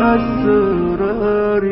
أسرار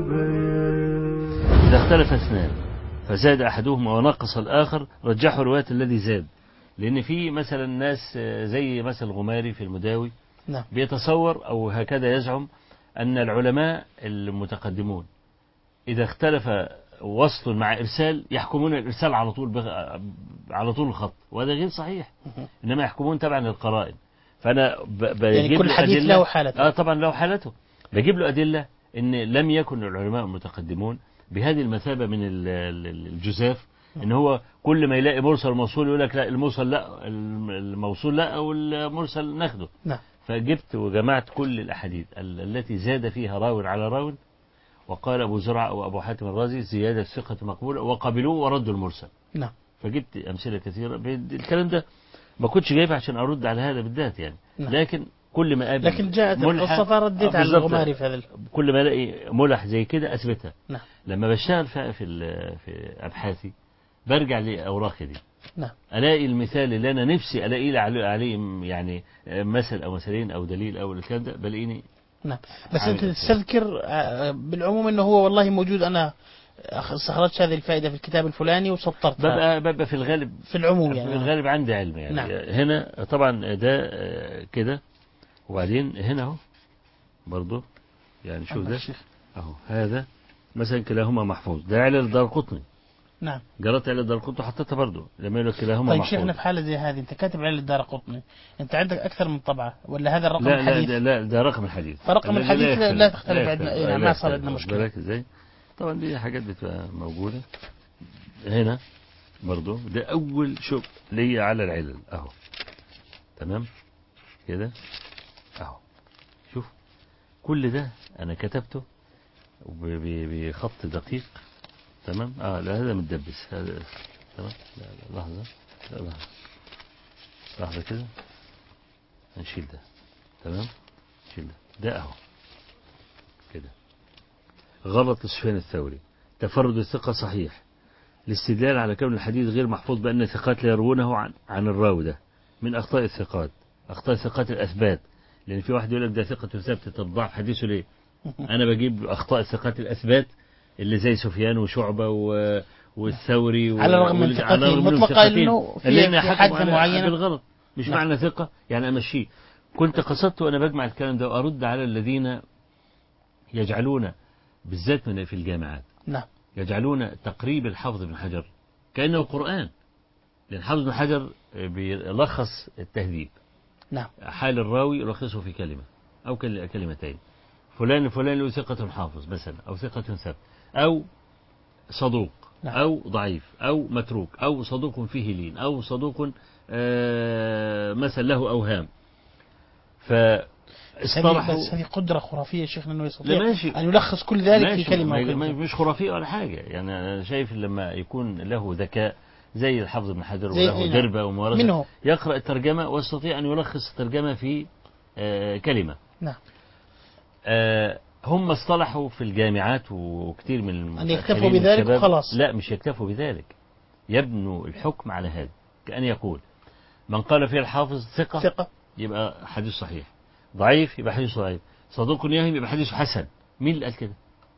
البيان إذا اختلف اثنان فزاد أحدهما ونقص الآخر رجحوا رواية الذي زاد لأن في مثلا ناس آه، زي مثل الغماري في المداوي نعم بيتصور أو هكذا يزعم أن العلماء المتقدمون إذا اختلف وصل مع إرسال يحكمون الإرسال على طول بغ... على طول الخط وهذا غير صحيح إنما يحكمون تبعا للقرائن فأنا ب... بجيب كل له حديث أدلة- له حالته. آه طبعا له حالته بجيب له أدلة إن لم يكن العلماء المتقدمون بهذه المثابة من ال- ال- الجزاف إن هو كل ما يلاقي مرسل موصول يقول لك لا الموصل لا الم- الموصول لا أو المرسل ناخده نعم فجبت وجمعت كل الأحاديث ال- التي زاد فيها راو على راو وقال أبو زرع أو أبو حاتم الرازي زيادة ثقة مقبولة وقبلوه وردوا المرسل نعم فجبت أمثلة كثيرة بد- الكلام ده ما كنتش جايبه عشان أرد على هذا بالذات يعني نعم. لكن كل ما قابل لكن جاءت ملحة- القصة فرديت آه، على بالظبط. الغماري في هذا ال- كل ما الاقي ملح زي كده اثبتها نعم. لما بشتغل في في, ال- في ابحاثي برجع لاوراقي دي نعم. الاقي المثال اللي انا نفسي الاقي لي عليه عليه يعني مثل او مثلين او دليل او الكلام ده بلاقيني نعم بس عامل انت إزاي؟ تستذكر آه، بالعموم انه هو والله موجود انا أخ- استخرجت هذه الفائده في الكتاب الفلاني وسطرتها ببقى ببقى في الغالب في العموم في يعني الغالب عندي علم يعني نعم. هنا طبعا ده آه، كده وبعدين هنا اهو برضه يعني شوف أما ده الشيخ. اهو هذا مثلا كلاهما محفوظ ده علل الدار قطني نعم جرت على الدار قطني وحطيتها برضه لما يقول لك كلاهما طيب محفوظ شيخنا في حاله زي هذه انت كاتب على الدار قطني انت عندك اكثر من طبعه ولا هذا الرقم لا لا الحديث ده لا ده رقم الحديث فرقم الذي الحديث لا- يختلف. لا تختلف لا عندنا. يختلف. إيه، لا ما صار يختلف. عندنا مشكلة. بالك ازاي طبعا دي حاجات بتبقى موجودة هنا برضو ده أول شوف ليا على العلل أهو تمام كده أهو شوف كل ده أنا كتبته وب- ب- بخط دقيق تمام اه لا هذا متدبس هذا تمام لا لا لحظة لا لحظة لحظة كده هنشيل ده تمام نشيل ده ده اهو كده غلط لسفيان الثوري تفرد الثقة صحيح الاستدلال على كون الحديث غير محفوظ بأن الثقات لا يروونه عن, عن الراوي ده من أخطاء الثقات أخطاء ثقات الأثبات لأن في واحد يقول لك ده ثقة ثابتة طب ضعف حديثه ليه أنا بجيب أخطاء الثقات الأثبات اللي زي سفيان وشعبة و... والثوري و... على الرغم من وال- ثقته على الرغم من المطلقة ثقتين. إنه في- اللي في حكموا حادثة على- معينة. بالغلط مش نعم. معنى ثقة يعني أمشيه كنت قصدت وأنا بجمع الكلام ده وأرد على الذين يجعلون بالذات من في الجامعات نعم يجعلون تقريب الحافظ بن حجر كأنه قرآن لأن حافظ بن حجر بيلخص التهذيب نعم حال الراوي يلخصه في كلمة أو كل- كلمتين فلان فلان له ثقة حافظ مثلا أو ثقة ثبت أو صدوق نعم. أو ضعيف أو متروك أو صدوق فيه لين أو صدوق آه، مثلا له أوهام هذه فاصطلحوا بس هذه قدرة خرافية يا شيخنا انه لا يستطيع ماشي ان يلخص كل ذلك في ماشي، كلمة ما- أو ما- كلمتين. مش خرافية ولا حاجة يعني أنا شايف لما يكون له ذكاء زي الحافظ بن حجر زي- وله إيه نعم. دربة وممارسة منه يقرأ الترجمة ويستطيع أن يلخص الترجمة في آه، كلمة نعم آه، هم اصطلحوا في الجامعات وكثير من أن يكتفوا المتأخرين بذلك والشباب- وخلاص. لا مش يكتفوا بذلك يبنوا الحكم على هذا كأن يقول من قال فيه الحافظ ثقة ثقة يبقى حديث صحيح ضعيف يبقى حديث ضعيف صدوق يهم يبقى حديث حسن مين اللي قال كده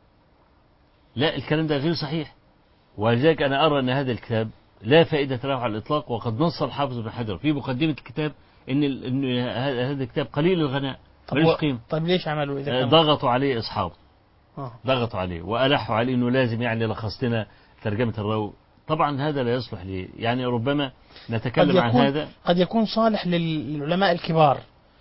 لا الكلام ده غير صحيح ولذلك أنا أرى أن هذا الكتاب لا فائدة له على الإطلاق وقد نص الحافظ بن حجر في مقدمة الكتاب إن ال- إن هذا هذا الكتاب قليل الغناء طب ملوش و- قيمة طيب ليش عملوا إذا آه، كان ضغطوا عليه أصحابه آه. ضغطوا عليه وألحوا عليه أنه لازم يعني لخص لنا ترجمة الراوي طبعا هذا لا يصلح لي يعني ربما نتكلم عن يكون- هذا قد يكون صالح لل- للعلماء الكبار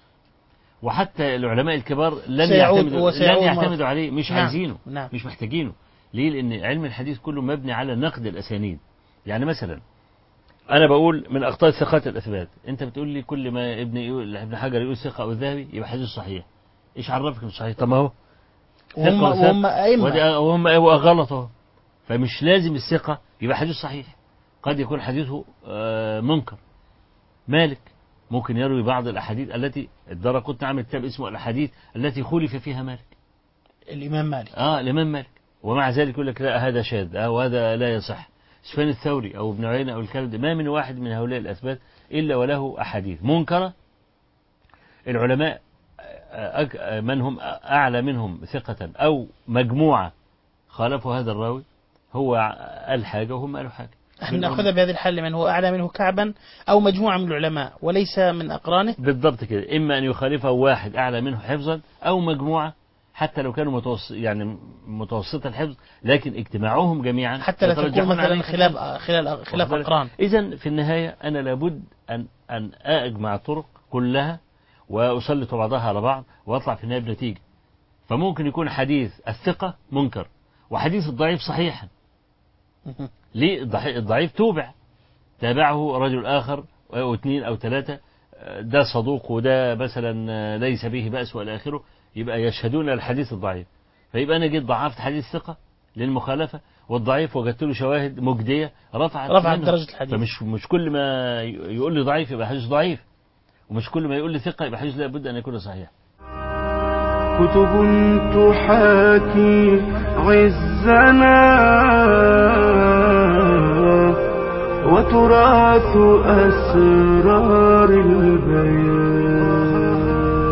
وحتى العلماء الكبار لن سيعود- يعتمدوا لن وسيعود يعتمدوا عليه مش نعم، عايزينه نعم. مش محتاجينه ليه لأن علم الحديث كله مبني على نقد الأسانيد يعني مثلا أنا بقول من أخطاء الثقات الأثبات أنت بتقول لي كل ما ابن يقول ابن حجر يقول ثقة أو الذهبي يبقى حديث صحيح إيش عرفك مش صحيح طب ما هو وهم ثقة وثبت. وهم أئمة ودي- وهم أيوة غلط اهو فمش لازم الثقة يبقى حديث صحيح قد يكون حديثه آه، منكر مالك ممكن يروي بعض الأحاديث التي الدار كنت عامل كتاب اسمه الأحاديث التي خلف فيها مالك الإمام مالك اه الإمام مالك ومع ذلك يقول لك لا هذا شاذ آه وهذا لا يصح سفيان الثوري أو ابن عيينة أو الكلام ده ما من واحد من هؤلاء الأثبات إلا وله أحاديث منكرة العلماء أك- من هم أعلى منهم ثقة أو مجموعة خالفوا هذا الراوي هو قال حاجة وهم قالوا حاجة احنا ناخذها بهذه الحالة من هو أعلى منه كعبا أو مجموعة من العلماء وليس من أقرانه بالضبط كده إما أن يخالفه واحد أعلى منه حفظا أو مجموعة حتى لو كانوا متوسط يعني متوسط الحفظ لكن اجتماعهم جميعا حتى لا تكون يترجحون مثلا عليه خلاف خلاف خلاف أقران إذا في النهاية أنا لابد أن أن أجمع الطرق كلها وأسلط بعضها على بعض وأطلع في النهاية بنتيجة فممكن يكون حديث الثقة منكر وحديث الضعيف صحيحا ليه الضعيف, الضعيف توبع تابعه رجل آخر أو اثنين أو ثلاثة ده صدوق وده مثلا ليس به بأس والى آخره يبقى يشهدون الحديث الضعيف فيبقى أنا جيت ضعفت حديث ثقة للمخالفة والضعيف وجدت له شواهد مجدية رفعت رفعت منه. درجة الحديث فمش مش كل ما ي- يقول لي ضعيف يبقى حديث ضعيف ومش كل ما يقول لي ثقة يبقى حديث لابد أن يكون صحيح كتب تحاكي عزنا وتراث أسرار البيان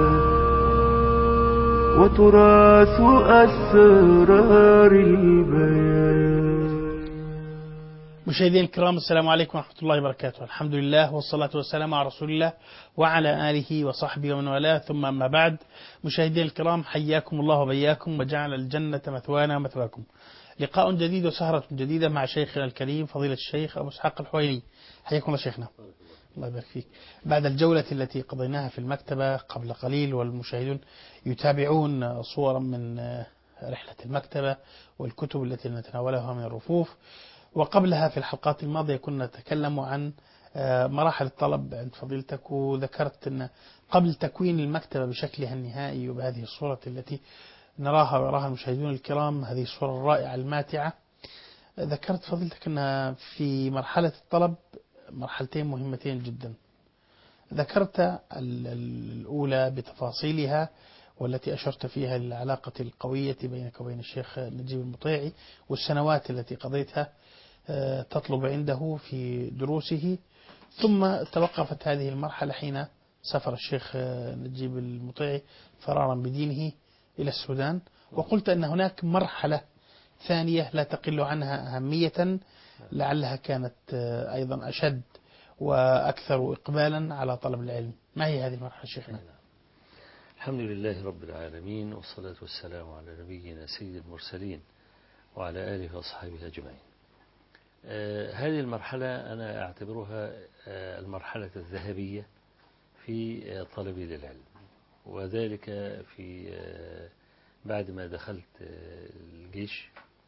وتراث أسرار البيان مشاهدينا الكرام السلام عليكم ورحمة الله وبركاته الحمد لله والصلاة والسلام على رسول الله وعلى آله وصحبه ومن والاه ثم أما بعد مشاهدينا الكرام حياكم الله وبياكم وجعل الجنة مثوانا ومثواكم لقاء جديد وسهرة جديدة مع شيخنا الكريم فضيلة الشيخ أبو إسحاق الحويني حياكم الله شيخنا الله يبارك فيك بعد الجولة التي قضيناها في المكتبة قبل قليل والمشاهدون يتابعون صورا من رحلة المكتبة والكتب التي نتناولها من الرفوف وقبلها في الحلقات الماضية كنا نتكلم عن آه، مراحل الطلب عند فضيلتك وذكرت أن قبل تكوين المكتبة بشكلها النهائي وبهذه الصورة التي نراها ويراها المشاهدون الكرام هذه الصورة الرائعة الماتعة ذكرت فضيلتك أن في مرحلة الطلب مرحلتين مهمتين جدا ذكرت ال- ال- الأولى بتفاصيلها والتي أشرت فيها للعلاقة القوية بينك وبين الشيخ نجيب المطيعي والسنوات التي قضيتها آه، تطلب عنده في دروسه ثم توقفت هذه المرحلة حين سافر الشيخ آه، نجيب المطيعي فرارا بدينه إلى السودان وقلت أن هناك مرحلة ثانية لا تقل عنها أهمية لعلها كانت آه، أيضا أشد وأكثر إقبالا على طلب العلم ما هي هذه المرحلة شيخنا؟ الحمد لله رب العالمين والصلاة والسلام على نبينا سيد المرسلين وعلى آله وأصحابه أجمعين آه هذه المرحلة أنا أعتبرها آه المرحلة الذهبية في آه طلبي للعلم وذلك في آه بعد ما دخلت آه الجيش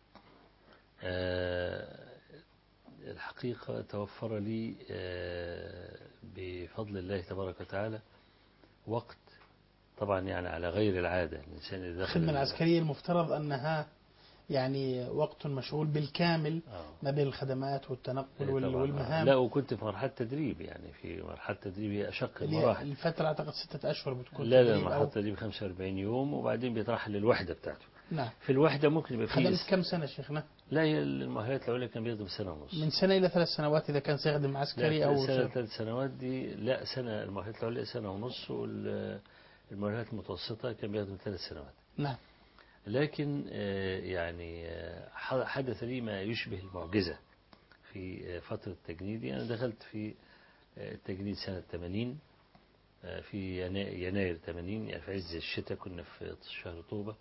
آه الحقيقة توفر لي آه بفضل الله تبارك وتعالى وقت طبعا يعني على غير العادة الإنسان إذا دخل الخدمة العسكرية المفترض أنها يعني وقت مشغول بالكامل آه. ما بين الخدمات والتنقل وال- طبعاً. والمهام لا وكنت في مرحلة تدريب يعني في مرحلة تدريب هي أشق اللي هي المراحل الفترة أعتقد ستة أشهر بتكون لا لا تدريب مرحلة أو- تدريب 45 يوم وبعدين بيترحل للوحدة بتاعته نعم في الوحدة ممكن يبقى خدمت فيه كم سنة شيخنا؟ لا هي المؤهلات العليا كان بيخدم سنة ونص من سنة إلى ثلاث سنوات إذا كان سيخدم عسكري لا، أو سنة شغل. ثلاث سنوات دي لا سنة المؤهلات العليا سنة ونص والمؤهلات المتوسطة كان بيخدم ثلاث سنوات نعم لكن آه، يعني آه، ح- حدث لي ما يشبه المعجزة في آه، فترة تجنيدي أنا دخلت في آه، التجنيد سنة 80 آه، في ينا- يناير 80 يعني في عز الشتاء كنا في شهر طوبة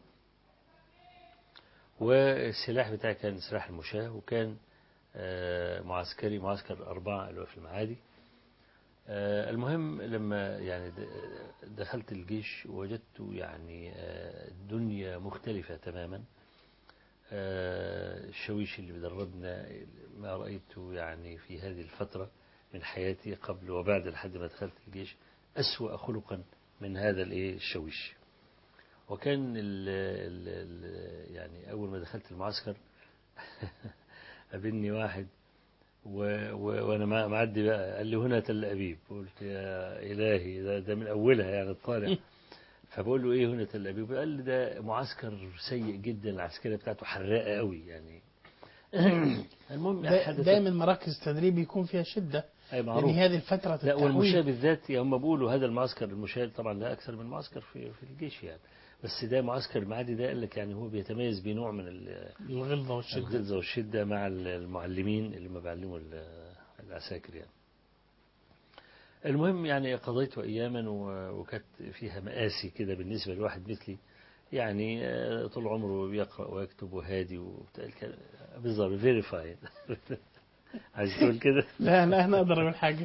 والسلاح بتاعي كان سلاح المشاة وكان آه، معسكري معسكر أربعة اللي هو في المعادي آه، المهم لما يعني د- دخلت الجيش وجدت يعني آه، الدنيا مختلفة تماما آه، الشويش اللي بدربنا ما رأيته يعني في هذه الفترة من حياتي قبل وبعد لحد ما دخلت الجيش أسوأ خلقا من هذا الإيه الشويش وكان ال ال ال يعني أول ما دخلت المعسكر قابلني واحد و و وانا مع- معدي بقى قال لي هنا تل ابيب قلت يا الهي ده, ده من اولها يعني الطالع فبقول له ايه هنا تل ابيب قال لي ده معسكر سيء جدا العسكريه بتاعته حراقه قوي يعني المهم دا- حدث دائما مراكز التدريب يكون فيها شدة أي لأن معروف هذه الفترة لا والمشاة التحويل بالذات هم بيقولوا هذا المعسكر المشاة طبعا لا أكثر من معسكر في في الجيش يعني بس ده معسكر المعادي ده قال لك يعني هو بيتميز بنوع من ال- الغلظة والشدة الغلظة والشدة مع المعلمين اللي ما بيعلموا ال- العساكر يعني المهم يعني قضيت أياما و- وكانت فيها مآسي كده بالنسبة لواحد مثلي يعني آه، طول عمره بيقرأ ويكتب وهادي وبتاع الكلام- بالظبط فيريفايد عايز تقول كده لا لا أنا أقدر أقول حاجة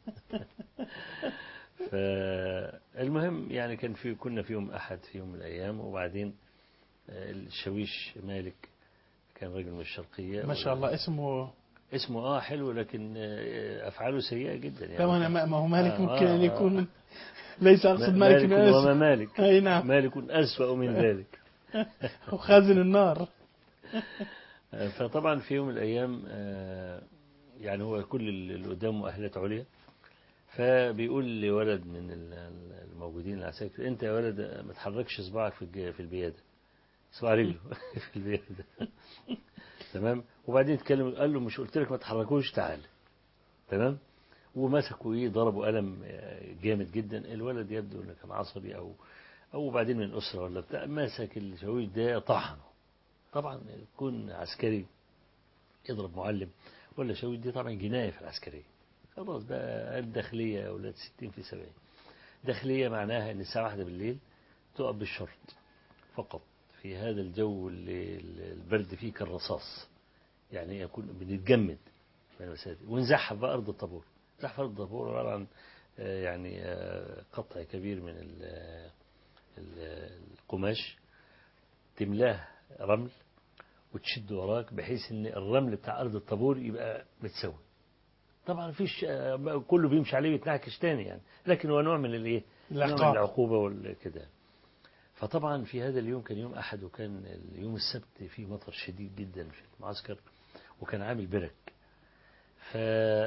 فالمهم يعني كان في كنا في يوم أحد في يوم من الأيام وبعدين آه، الشويش مالك كان رجل من الشرقية ما شاء الله اسمه اسمه اه حلو لكن آه، أفعاله سيئة جدا يعني لا ما أنا ما ما هو مالك آه، ممكن أن آه، يكون ليس أقصد ما- مالك بن وما أنس مالك أي نعم مالك أسوأ من ذلك هو خازن النار آه، فطبعا في يوم من الأيام آه، يعني هو كل اللي قدامه مؤهلات عليا فبيقول لولد من ال- ال- الموجودين العساكر انت يا ولد ما تحركش صباعك في الج- في البياده صباع رجله في البياده تمام وبعدين اتكلم قال له مش قلت لك ما تحركوش تعال تمام ومسكوا ايه ضربوا قلم آه، جامد جدا الولد يبدو انه كان عصبي او او بعدين من اسره ولا بتاع مسك الشاويش ده طحنه طبعا يكون عسكري يضرب معلم ولا شاويش دي طبعا جنايه في العسكريه خلاص بقى الداخليه يا اولاد 60 في 70 داخليه معناها ان الساعه واحدة بالليل تقف بالشرط فقط في هذا الجو اللي البرد فيه كالرصاص يعني يكون بنتجمد من المساجد ونزحف بقى أرض الطابور زحف أرض الطابور عبارة عن آه، يعني آه، قطع كبير من ال- ال- القماش تملاه رمل وتشد وراك بحيث ان الرمل بتاع ارض الطابور يبقى متساوي طبعا مفيش آه، كله بيمشي عليه ويتنعكش تاني يعني لكن هو نوع من الايه نوع من العقاب العقوبة والكده فطبعا في هذا اليوم كان يوم أحد وكان اليوم السبت فيه مطر شديد جدا في المعسكر وكان عامل برك ف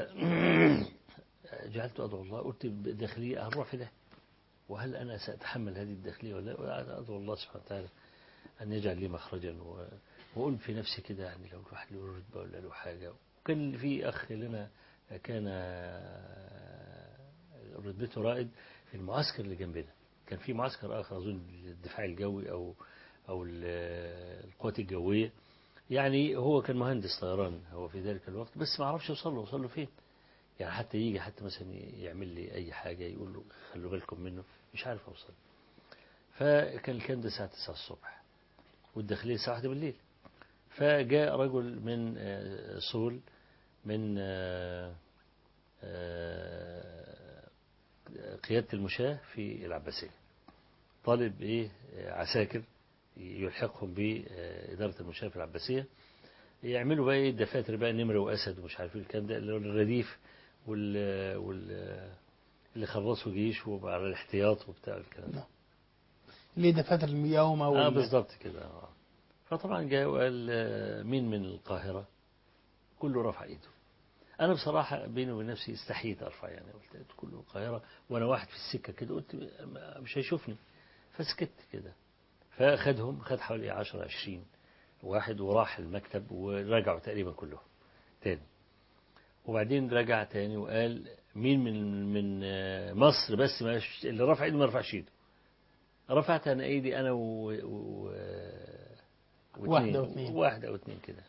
جعلت أدعو الله قلت داخلية هنروح في ده وهل أنا سأتحمل هذه الداخلية ولا لا وأنا أدعو الله سبحانه وتعالى أن يجعل لي مخرجا و... وأقول في نفسي كده يعني لو الواحد له رتبة ولا له حاجة وكان في أخ لنا كان رتبته رائد في المعسكر اللي جنبنا كان في معسكر آخر أظن للدفاع الجوي أو أو ال- القوات الجوية يعني هو كان مهندس طيران هو في ذلك الوقت بس ما اعرفش اوصل له اوصل له فين يعني حتى يجي حتى مثلا يعمل لي اي حاجه يقول له خلوا بالكم منه مش عارف اوصل فكان الكلام ده الساعه 9 الصبح والداخليه الساعه 1 بالليل فجاء رجل من آه، صول من آه، آه، قيادة المشاة في العباسية طالب إيه آه، عساكر يلحقهم بإدارة المشاة في العباسية يعملوا بقى إيه الدفاتر بقى نمرة وأسد ومش عارف إيه الكلام ده اللي هو الرديف وال وال اللي خلصوا جيش وعلى الاحتياط وبتاع الكلام ده ليه دفاتر المياومة اه وال... بالظبط كده آه. فطبعا جاء وقال آه، مين من القاهرة كله رفع ايده انا بصراحة بيني وبين نفسي استحيت ارفع يعني قلت كله القاهرة وانا واحد في السكة كده قلت ما- مش هيشوفني فسكت كده فاخدهم خد حوالي 10 20 واحد وراح المكتب ورجعوا تقريبا كلهم تاني وبعدين رجع تاني وقال مين من من آه، مصر بس ما اللي رفع ايده ما رفعش ايده رفعت انا ايدي انا و... و... واحدة أو اتنين. واحدة او اتنين كده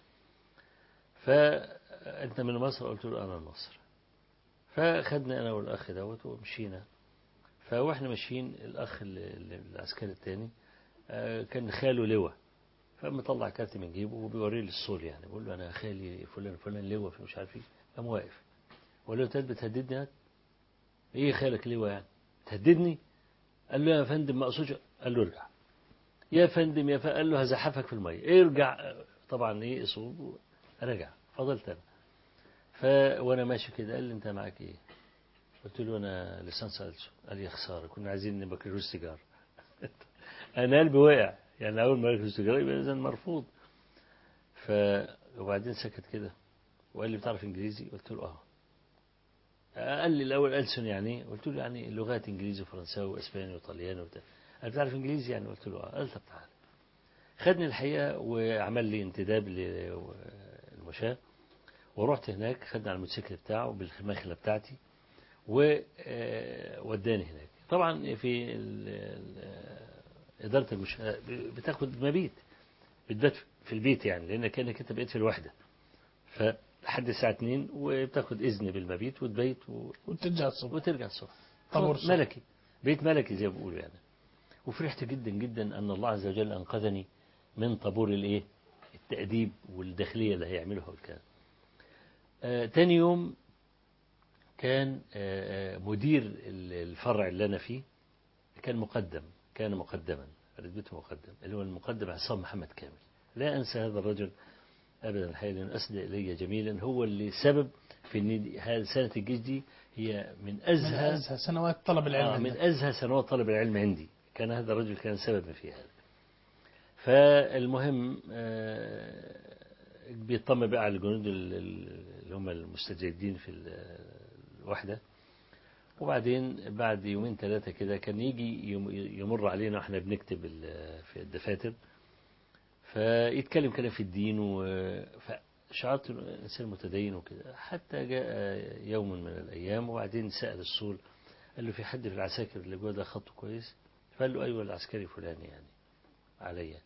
فانت من مصر قلت له انا من مصر فخدنا انا والاخ دوت ومشينا فواحنا ماشيين الاخ ال- ال- العسكري الثاني كان خاله لواء فمطلع كارت من جيبه وبيوريه للصول يعني بيقول له انا خالي فلان فلان لواء في مش عارف ايه قام واقف وقال له انت بتهددني يا ايه خالك لواء يعني تهددني قال له يا فندم ما اقصدش قال له ارجع يا فندم يا فندم قال له هزحفك في الميه ارجع طبعا ايه اصول رجع فضلت انا ف وانا ماشي كده قال لي انت معاك ايه قلت له انا لسان ألسن قال لي يا خساره كنا عايزين نبكالوريوس سيجاره انا قلبي وقع يعني اول ما بكالوريوس سيجاره يبقى اذا مرفوض ف وبعدين سكت كده وقال لي بتعرف انجليزي قلت له اه قال لي الاول ألسن يعني إيه؟ قلت له يعني لغات انجليزي وفرنساوي واسباني وطلياني وبتاع قال بتعرف انجليزي يعني قلت له اه قال طب تعالى خدني الحقيقه وعمل لي انتداب للمشاه ورحت هناك خدنا على الموتوسيكل بتاعه بالمخلة بتاعتي ووداني هناك طبعا في ال- ال- إدارة المش... بتاخد مبيت بتبات في البيت يعني لأنك كأنك أنت بقيت في الوحدة فلحد الساعة 2 وبتاخد إذن بالمبيت وتبيت و... وترجع الصبح وترجع الصبح طابور خلاص، الصبح. ملكي بيت ملكي زي ما بيقولوا يعني وفرحت جدا جدا أن الله عز وجل أنقذني من طابور الإيه التأديب والداخلية اللي هيعملها والكلام آه تاني يوم كان آه آه، مدير ال- الفرع اللي أنا فيه كان مقدم كان مقدما رتبته مقدم اللي هو المقدم عصام محمد كامل لا أنسى هذا الرجل أبدا الحقيقة لأنه أسدى إلي جميلا هو اللي سبب في أن دي- هذه سنة الجيش دي هي من من أزهى أزهى سنوات طلب العلم آه من عندك. أزهى سنوات طلب العلم عندي كان هذا الرجل كان سببا في هذا فالمهم آه، بيطمن بقى على الجنود ال- ال- اللي هم المستجدين في ال- الوحدة وبعدين بعد يومين ثلاثة كده كان يجي يم- يمر علينا واحنا بنكتب ال- في الدفاتر فيتكلم كلام في الدين و- فشعرت انه انسان متدين وكده حتى جاء يوم من الايام وبعدين سال الصول قال له في حد في العساكر اللي جوه ده خطه كويس فقال له ايوه العسكري فلاني يعني عليا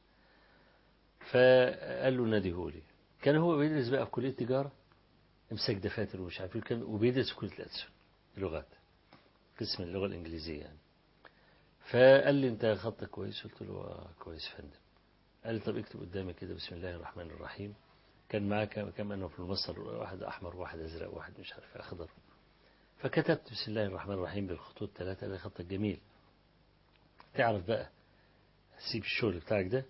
فقال له ناديهولي كان هو بيدرس بقى في كليه تجاره امسك دفاتر ومش عارف ايه وكان- وبيدرس في كليه الألسن لغات قسم اللغه الانجليزيه يعني فقال لي انت خطك كويس قلت له آه كويس يا فندم قال لي طب اكتب قدامي كده بسم الله الرحمن الرحيم كان معاه كم كم انه في المصدر واحد احمر واحد ازرق واحد مش عارف اخضر فكتبت بسم الله الرحمن الرحيم بالخطوط ثلاثة ده خطك جميل تعرف بقى سيب الشغل بتاعك ده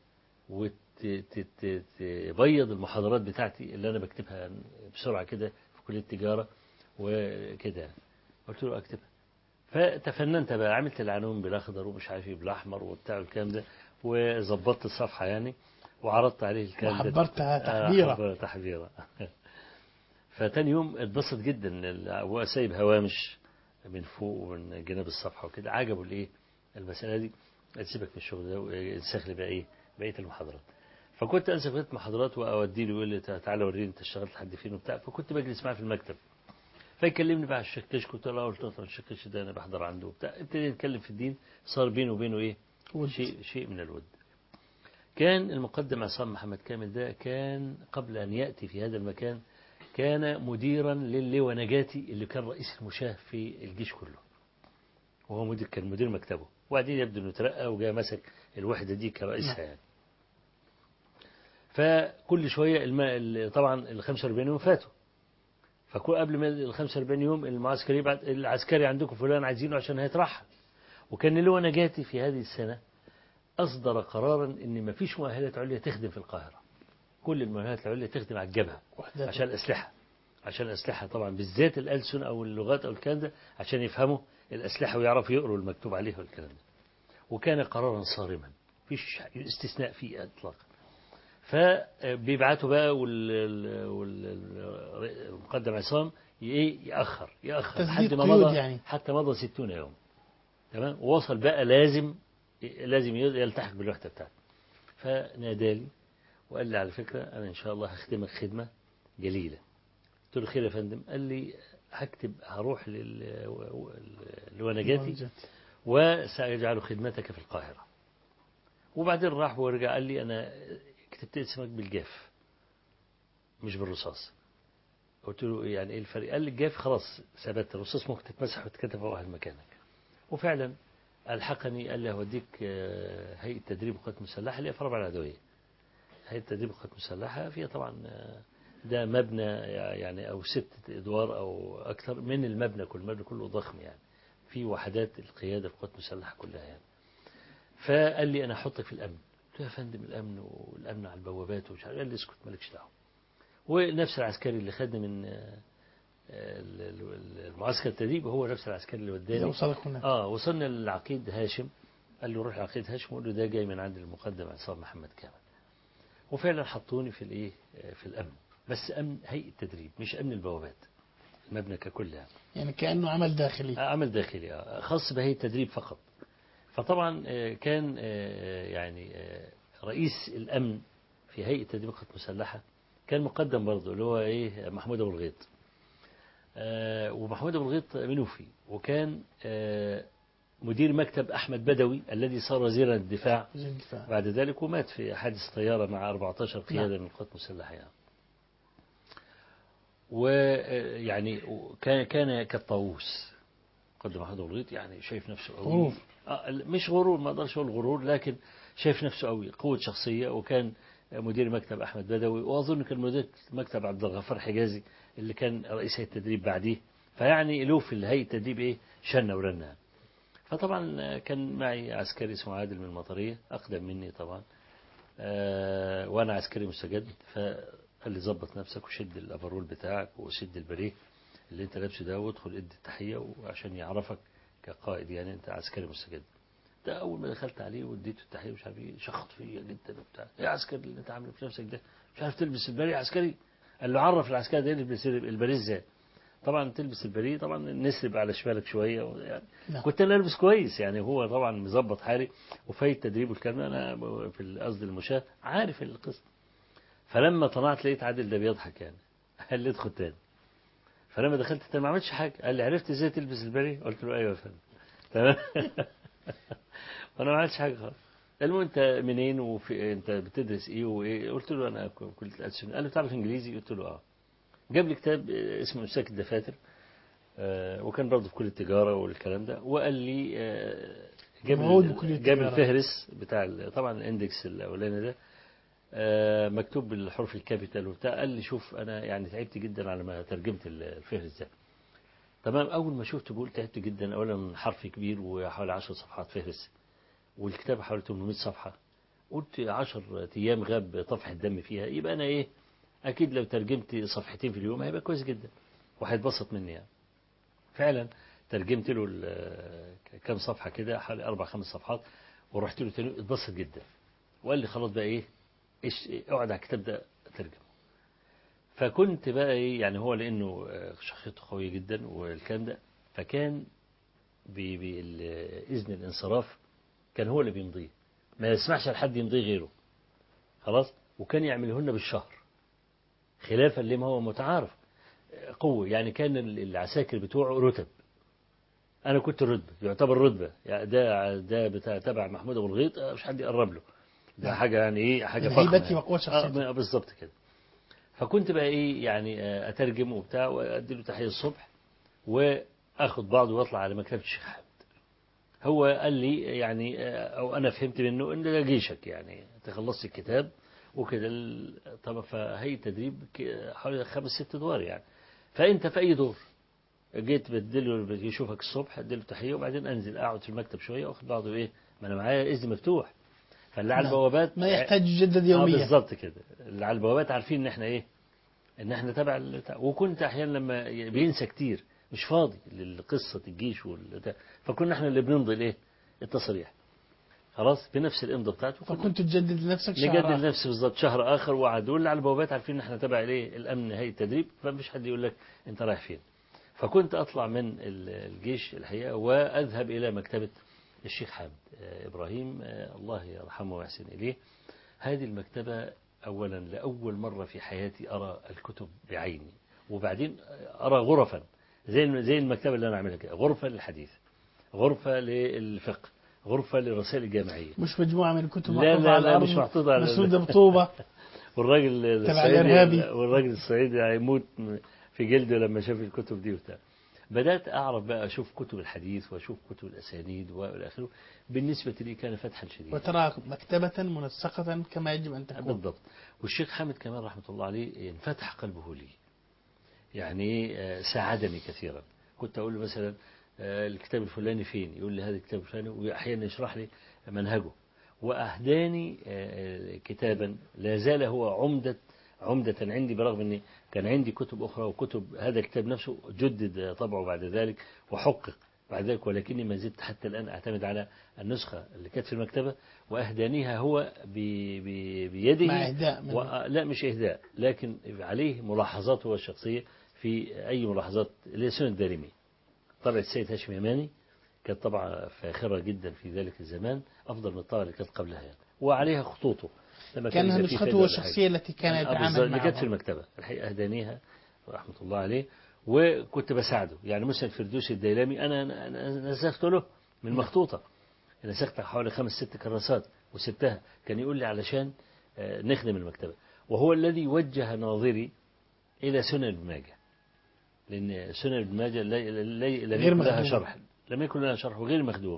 وتبيض المحاضرات بتاعتي اللي انا بكتبها بسرعة كده في كلية التجارة وكده قلت له اكتبها فتفننت بقى عملت العناوين بالاخضر ومش عارف ايه بالاحمر وبتاع الكلام ده وظبطت الصفحه يعني وعرضت عليه الكلام ده وحبرتها آه، تحبيرة. حبرها تحبيرة فتاني يوم اتبسط جدا ال- هو سايب هوامش من فوق ومن جناب الصفحه وكده عجبه الايه المساله دي قال سيبك من الشغل ده وانسخ لي بقى ايه بقيه المحاضرات فكنت انسخ بقيه المحاضرات واودي له يقول لي تعالى وريني انت اشتغلت لحد فين وبتاع فكنت بجلس معاه في المكتب فيكلمني بقى على الشكاش كنت له قلت له طب الشكاش ده انا بحضر عنده وبتاع ابتدي نتكلم في الدين صار بينه وبينه ايه ود. شيء شيء من الود كان المقدم عصام محمد كامل ده كان قبل أن يأتي في هذا المكان كان مديرا للواء نجاتي اللي كان رئيس المشاة في الجيش كله وهو مدير كان مدير مكتبه وبعدين يبدو انه ترقى وجاء مسك الوحدة دي كرئيسها يعني فكل شوية الم... طبعا ال 45 يوم فاتوا فكل قبل ما ال 45 يوم المعسكري يبعت العسكري عندكم فلان عايزينه عشان هيترحل وكان اللواء نجاتي في هذه السنة أصدر قرارا إن ما فيش مؤهلات عليا تخدم في القاهرة كل المؤهلات العليا تخدم على الجبهة وحدات. عشان الأسلحة عشان الأسلحة طبعا بالذات الألسن أو اللغات أو الكلام ده عشان يفهموا الأسلحة ويعرفوا يقروا المكتوب عليها والكلام ده وكان قرارا صارما فيش استثناء فيه إطلاقا فبيبعتوا بقى وال- وال- والمقدم عصام ايه يأخر يأخر تسديد لحد ما قيود مضى يعني. حتى مضى 60 يوم تمام ووصل بقى لازم لازم يلتحق بالوحدة بتاعته فنادالي وقال لي على فكرة أنا إن شاء الله هخدمك خدمة جليلة قلت له خير يا فندم قال لي هكتب هروح لل- لونجاتي وسأجعل خدمتك في القاهرة وبعدين راح ورجع قال لي أنا كتبت اسمك بالجاف مش بالرصاص قلت له يعني ايه الفرق قال لي الجاف خلاص ثبت الرصاص ممكن تتمسح وتتكتب في واحد مكانك وفعلا ألحقني قال لي هوديك آه، هيئة تدريب القوات المسلحة اللي هي في ربع العدوية هيئة تدريب القوات المسلحة فيها طبعا آه، ده مبنى يعني أو ست أدوار أو أكثر من المبنى كل المبنى كله ضخم يعني في وحدات القيادة في القوات المسلحة كلها يعني فقال لي أنا أحطك في الأمن قلت له يا فندم الأمن والأمن على البوابات ومش عارف قال لي اسكت مالكش دعوة ونفس العسكري اللي خدني من آه، ال- ال- المعسكر التدريب هو نفس العسكري اللي وداني يوصلك هناك اه وصلنا للعقيد هاشم قال له روح لعقيد هاشم وقول له ده جاي من عند المقدم عصام محمد كامل وفعلا حطوني في الايه آه، في الامن بس امن هيئه تدريب مش امن البوابات المبنى ككل يعني يعني كأنه عمل داخلي آه، عمل داخلي آه، خاص بهيئه التدريب فقط فطبعا آه، كان آه، يعني آه، رئيس الامن في هيئه تدريب القوات المسلحه كان كان مقدم برضه اللي هو ايه محمود ابو الغيط آه ومحمود ابو الغيط منوفي وكان آه مدير مكتب احمد بدوي الذي صار وزيرا الدفاع زي الدفاع. بعد ذلك ومات في حادث طيارة مع 14 قيادة نعم. من القوات المسلحة يعني. ويعني كان كان كالطاووس قدم أحد الغيط يعني شايف نفسه قوي غرور. آه مش غرور ما اقدرش اقول غرور لكن شايف نفسه قوي قوة شخصية وكان مدير مكتب أحمد بدوي وأظن كان مدير مكتب عبد الغفار حجازي اللي كان رئيس هيئة التدريب بعديه فيعني له في هيئة التدريب إيه شنة ورنة فطبعا كان معي عسكري اسمه عادل من المطرية أقدم مني طبعا آه، وأنا عسكري مستجد فقال لي ظبط نفسك وشد الأفرول بتاعك وشد البريه اللي أنت لابسه ده وادخل ادي التحية وعشان يعرفك كقائد يعني أنت عسكري مستجد ده أول ما دخلت عليه واديته التحية مش عارف إيه شخط فيا جدا وبتاع إيه يا عسكري اللي أنت عامله في نفسك ده مش عارف تلبس البريه يا عسكري قال له عرف العسكري ده يلبس البريه إزاي طبعا تلبس البريه طبعا نسرب على شمالك شويه يعني نعم. كنت انا لابس كويس يعني هو طبعا مظبط حالي وفي التدريب والكلام ده انا في قصد المشاة عارف القصه فلما طلعت لقيت عادل ده بيضحك يعني قال لي ادخل تاني فلما دخلت تاني ما عملتش حاجه قال لي عرفت ازاي تلبس البريه قلت له ايوه يا فندم تمام وانا ما عملتش حاجه خالص المهم انت منين وفي انت بتدرس ايه وايه قلت له انا كنت ألسن قال له تعرف انجليزي قلت له اه جاب لي كتاب اسمه امساك الدفاتر آه، وكان برضه في كليه التجاره والكلام ده وقال لي آه، جاب موعود ال- بكلية جاب التجارة. الفهرس بتاع ال- طبعا الاندكس الاولاني ده آه، مكتوب بالحروف الكابيتال وبتاع قال لي شوف انا يعني تعبت جدا على ما ترجمت ال- الفهرس ده تمام اول ما شفته بقول تعبت جدا اولا حرف كبير وحوالي 10 صفحات فهرس والكتاب حوالي 800 صفحه قلت 10 ايام غاب طفح الدم فيها يبقى انا ايه اكيد لو ترجمت صفحتين في اليوم هيبقى كويس جدا وهيتبسط مني يعني فعلا ترجمت له ال- كام صفحه كده حوالي اربع خمس صفحات ورحت له تاني اتبسط جدا وقال لي خلاص بقى ايه ايش اقعد على الكتاب ده ترجم فكنت بقى ايه يعني هو لانه آه، شخصيته قويه جدا والكلام ده فكان ب- باذن الانصراف كان هو اللي بيمضيه ما يسمحش لحد يمضيه غيره خلاص وكان يعمله لنا بالشهر خلافا لما هو متعارف قوة يعني كان العساكر بتوعه رتب أنا كنت رتبة يعتبر رتبة يعني ده ده بتاع تبع محمود أبو الغيط آه، مش حد يقرب له ده نعم. حاجة يعني إيه حاجة من فخمة هيبته يعني. وقوة شخصيته. آه بالظبط كده فكنت بقى إيه يعني آه، أترجم وبتاع وأدي له تحية الصبح وآخد بعضه وأطلع على مكتبة الشيخ حامد هو قال لي يعني آه، أو أنا فهمت منه إن ده جيشك يعني تخلصت الكتاب وكده ال- طبعا فهي تدريب ك- حوالي خمس ست ادوار يعني فانت في اي دور جيت بدله يشوفك الصبح اديله تحيه وبعدين انزل اقعد في المكتب شويه واخد بعضه ايه ما انا معايا اذن مفتوح فاللي على نعم. البوابات ما يحتاج يجدد آه يوميا بالظبط كده اللي على البوابات عارفين ان احنا ايه ان احنا تبع البتاع. وكنت احيانا لما ي- بينسى كتير مش فاضي لقصه الجيش والبتاع فكنا احنا اللي بنمضي الايه التصريح خلاص بنفس الامضه بتاعته فكنت تجدد لنفسك شهر نجدد آخر. نفسي بالظبط شهر اخر وعدول اللي على البوابات عارفين ان احنا تبع الايه الامن هيئه التدريب فمش حد يقول لك انت رايح فين فكنت اطلع من ال- الجيش الحقيقه واذهب الى مكتبه الشيخ حامد آه، ابراهيم آه، الله يرحمه ويحسن اليه هذه المكتبه اولا لاول مره في حياتي ارى الكتب بعيني وبعدين ارى غرفا زي زي المكتبه اللي انا عاملها كده غرفه للحديث غرفه للفقه غرفه للرسائل الجامعيه مش مجموعة من الكتب لا محطوطة لا على لا الأرض مش محطوطة على مسودة بطوبة والراجل تبع الصعيدي الإرهابي. والراجل الصعيدي هيموت في جلده لما شاف الكتب دي وبتاع بدأت أعرف بقى أشوف كتب الحديث وأشوف كتب الأسانيد وإلى آخره بالنسبة لي كان فتحا شديدا وترى مكتبة منسقة كما يجب أن تكون بالضبط والشيخ حامد كمان رحمة الله عليه انفتح قلبه لي يعني آه، ساعدني كثيرا كنت أقول له مثلا آه، الكتاب الفلاني فين يقول لي هذا الكتاب الفلاني وأحيانا يشرح لي منهجه وأهداني آه، كتابا لا زال هو عمدة عمدة عندي برغم أني كان عندي كتب أخرى وكتب هذا الكتاب نفسه جدد طبعه بعد ذلك وحقق بعد ذلك ولكني ما زلت حتى الآن أعتمد على النسخة اللي كانت في المكتبة وأهدانيها هو ب- ب- بيده مع إهداء من و... لا مش إهداء لكن عليه ملاحظاته هو الشخصية في أي ملاحظات اللي هي سنة الدارمي طبعة السيد هاشم يماني كانت طبعة فاخرة جدا في ذلك الزمان أفضل من الطبعة اللي كانت قبلها يعني وعليها خطوطه لما كان كانها يبقى في نسخته فايدة ولا حاجة. الشخصية التي كان آه، يتعامل بالظبط، اللي معها كانت في المكتبة الحقيقة هدانيها رحمة الله عليه وكنت بساعده يعني مثلا الفردوسي الديلامي أنا أنا- أنا نسخت له من مخطوطة نسخت حوالي خمس ست كراسات وسبتها كان يقول لي علشان آه، نخدم المكتبة وهو الذي وجه ناظري إلى سنن ابن ماجه لأن سنن ابن ماجه لا- لا- لم غير يكن لها مخدومة. شرح لم يكن لها شرح وغير مخدوم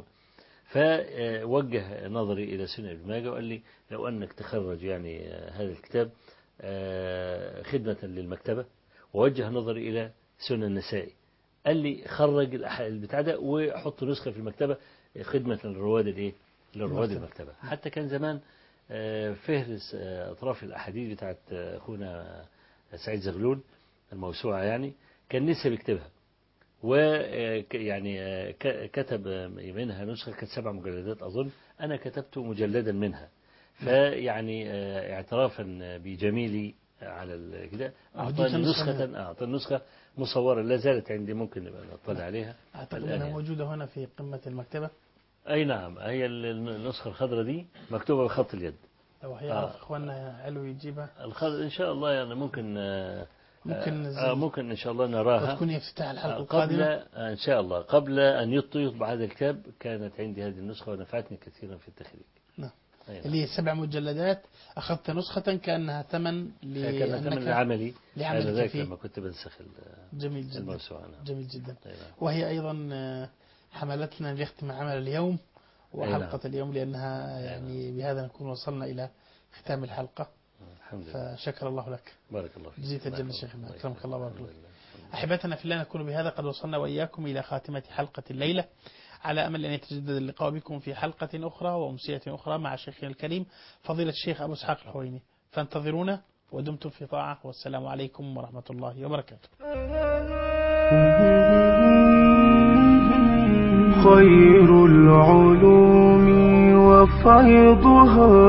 فوجه نظري إلى سنن ابن ماجه وقال لي لو أنك تخرج يعني آه، هذا الكتاب آه، خدمة للمكتبة ووجه نظري إلى سنن النسائي قال لي خرج الأح- البتاع ده وحط نسخة في المكتبة خدمة للرواد الإيه؟ للرواد المكتبة. المكتبة حتى كان زمان آه، فهرس آه، أطراف الأحاديث بتاعت آه، أخونا سعيد زغلول الموسوعة يعني كان لسه بيكتبها ويعني كتب آه، منها نسخة كانت سبع مجلدات أظن أنا كتبت مجلدا منها فيعني آه، اعترافا بجميلي على ال- كده أهديك أعطاني نسخة نسخة آه، أعطاني نسخة مصورة لا زالت عندي ممكن نبقى نطلع عليها أعتقد الآن أنها يعني. موجودة هنا في قمة المكتبة أي نعم هي ال- النسخة الخضراء دي مكتوبة بخط اليد لو هيعرف آه. إخواننا علو يجيبها الخضراء إن شاء الله يعني ممكن آه، ممكن آه، ننزل. آه، ممكن إن شاء الله نراها وتكون هي افتتاح الحلقة آه، قبل القادمة آه، إن شاء الله قبل أن يط- يطبع هذا الكتاب كانت عندي هذه النسخة ونفعتني كثيرا في التخريج نعم. أي نعم. اللي هي سبع مجلدات أخذت نسخة كأنها ثمن كان ثمن لأنك العملي لعملك آنذاك فيه. لما كنت بنسخ ال- جميل جدا الموسوعة نعم. جميل جدا أي نعم. وهي أيضا آه، حملتنا لنختم عمل اليوم وحلقة نعم. اليوم لأنها يعني بهذا نكون وصلنا إلى ختام الحلقة الحمد لله فشكر الله لك بارك الله فيك جزيت بارك الجنة الله شيخنا. فيك. أكرمك الله وبارك الحمد الله. لله. أحبتنا في الله نكون بهذا قد وصلنا وإياكم إلى خاتمة حلقة الليلة على أمل أن يتجدد اللقاء بكم في حلقة أخرى وأمسية أخرى مع شيخنا الكريم فضيلة الشيخ أبو إسحاق الحويني فانتظرونا ودمتم في طاعة والسلام عليكم ورحمة الله وبركاته خير العلوم وفيضها